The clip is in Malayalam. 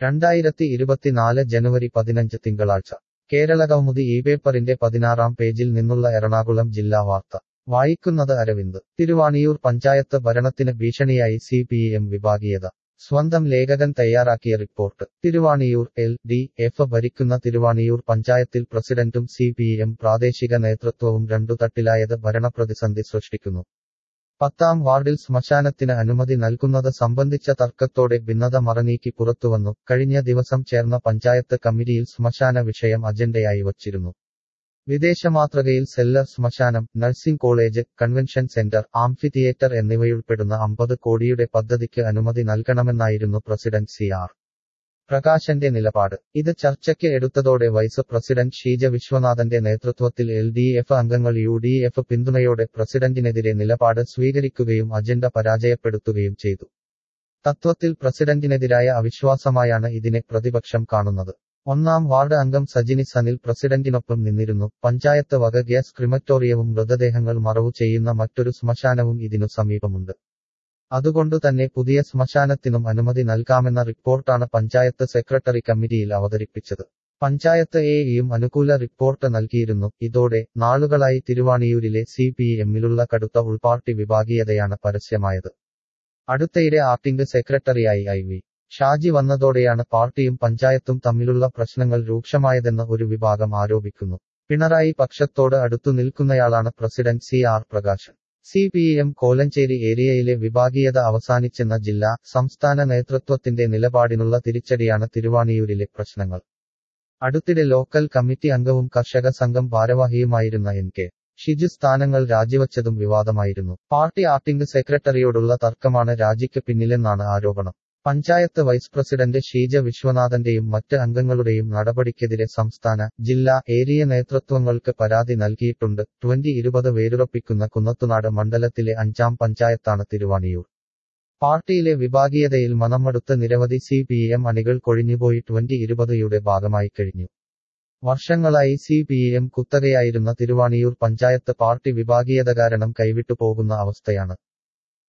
രണ്ടായിരത്തി ഇരുപത്തിനാല് ജനുവരി പതിനഞ്ച് തിങ്കളാഴ്ച കേരളകൗമുദി ഈ പേപ്പറിന്റെ പതിനാറാം പേജിൽ നിന്നുള്ള എറണാകുളം ജില്ലാ വാർത്ത വായിക്കുന്നത് അരവിന്ദ് തിരുവാണിയൂർ പഞ്ചായത്ത് ഭരണത്തിന് ഭീഷണിയായി സി പി എം വിഭാഗീയത സ്വന്തം ലേഖകൻ തയ്യാറാക്കിയ report Thiruvaniyoor L D F ഭരിക്കുന്ന തിരുവാണിയൂർ പഞ്ചായത്തിൽ പ്രസിഡന്റും സി പി എം പ്രാദേശിക നേതൃത്വവും രണ്ടു തട്ടിലായത് ഭരണപ്രതിസന്ധി സൃഷ്ടിക്കുന്നു പത്താം വാർഡിൽ ശ്മശാനത്തിന് അനുമതി നൽകുന്നത് സംബന്ധിച്ച തർക്കത്തോടെ ഭിന്നത മറനീക്കി പുറത്തുവന്നു കഴിഞ്ഞ ദിവസം ചേർന്ന പഞ്ചായത്ത് കമ്മിറ്റിയിൽ ശ്മശാന വിഷയം അജണ്ടയായി വച്ചിരുന്നു വിദേശമാതൃകയിൽ സെല്ലർ ശ്മശാനം nursing college convention centre amphitheatre എന്നിവയുൾപ്പെടുന്ന അമ്പത് കോടിയുടെ പദ്ധതിക്ക് അനുമതി നൽകണമെന്നായിരുന്നു പ്രസിഡന്റ് സി ആർ പ്രകാശന്റെ നിലപാട് ഇത് ചർച്ചയ്ക്ക് എടുത്തതോടെ വൈസ് പ്രസിഡന്റ് ഷീജ വിശ്വനാഥന്റെ നേതൃത്വത്തിൽ എൽ ഡി എഫ് അംഗങ്ങൾ യു ഡി എഫ് പിന്തുണയോടെ പ്രസിഡന്റിനെതിരെ നിലപാട് സ്വീകരിക്കുകയും അജണ്ട പരാജയപ്പെടുത്തുകയും ചെയ്തു തത്വത്തിൽ പ്രസിഡന്റിനെതിരായ അവിശ്വാസമായാണ് ഇതിനെ പ്രതിപക്ഷം കാണുന്നത് ഒന്നാം വാർഡ് അംഗം സജിനി സനിൽ പ്രസിഡന്റിനൊപ്പം നിന്നിരുന്നു പഞ്ചായത്ത് വക ഗ്യാസ് ക്രിമറ്റോറിയവും മൃതദേഹങ്ങൾ മറവു ചെയ്യുന്ന മറ്റൊരു ശ്മശാനവും ഇതിനു സമീപമുണ്ട് അതുകൊണ്ടുതന്നെ പുതിയ ശ്മശാനത്തിനും അനുമതി നൽകാമെന്ന റിപ്പോർട്ടാണ് പഞ്ചായത്ത് സെക്രട്ടറി കമ്മിറ്റിയിൽ അവതരിപ്പിച്ചത് പഞ്ചായത്ത് എയും അനുകൂല റിപ്പോർട്ട് നൽകിയിരുന്നു ഇതോടെ നാളുകളായി തിരുവാണിയൂരിലെ സി പി എമ്മിലുള്ള കടുത്ത ഉൾപാർട്ടി വിഭാഗീയതയാണ് പരസ്യമായത് അടുത്തയിടെ ആക്ടിംഗ് സെക്രട്ടറിയായി ഐ വി ഷാജി വന്നതോടെയാണ് പാർട്ടിയും പഞ്ചായത്തും തമ്മിലുള്ള പ്രശ്നങ്ങൾ രൂക്ഷമായതെന്ന് ഒരു വിഭാഗം ആരോപിക്കുന്നു പിണറായി പക്ഷത്തോട് അടുത്തു നിൽക്കുന്നയാളാണ് president C R Prakashan C P M Kolenchery ഏരിയയിലെ വിഭാഗീയത അവസാനിച്ചെന്ന ജില്ലാ സംസ്ഥാന നേതൃത്വത്തിന്റെ നിലപാടിനുള്ള തിരിച്ചടിയാണ് തിരുവാണിയൂരിലെ പ്രശ്നങ്ങൾ അടുത്തിടെ ലോക്കൽ കമ്മിറ്റി അംഗവും കർഷക സംഘം ഭാരവാഹിയുമായിരുന്ന എൻ കെ ഷിജു സ്ഥാനങ്ങൾ രാജിവച്ചതും വിവാദമായിരുന്നു പാർട്ടി ആക്ടിംഗ് സെക്രട്ടറിയോടുള്ള തർക്കമാണ് രാജിക്ക് പിന്നിലെന്നാണ് ആരോപണം പഞ്ചായത്ത് വൈസ് പ്രസിഡന്റ് ഷീജ വിശ്വനാഥന്റെയും മറ്റ് അംഗങ്ങളുടെയും നടപടിക്കെതിരെ സംസ്ഥാന ജില്ലാ ഏരിയ നേതൃത്വങ്ങൾക്ക് പരാതി നൽകിയിട്ടുണ്ട് ട്വന്റി ഇരുപത് വേരുറപ്പിക്കുന്ന കുന്നത്തുനാട് മണ്ഡലത്തിലെ അഞ്ചാം പഞ്ചായത്താണ് തിരുവാണിയൂർ പാർട്ടിയിലെ വിഭാഗീയതയിൽ മനമടുത്ത നിരവധി സി പി എം അണികൾ കൊഴിഞ്ഞുപോയി ട്വന്റി ഇരുപതയുടെ ഭാഗമായി കഴിഞ്ഞു വർഷങ്ങളായി സി പി എം കുത്തകയായിരുന്ന തിരുവാണിയൂർ പഞ്ചായത്ത് പാർട്ടി വിഭാഗീയത കാരണം കൈവിട്ടു പോകുന്ന അവസ്ഥയാണ്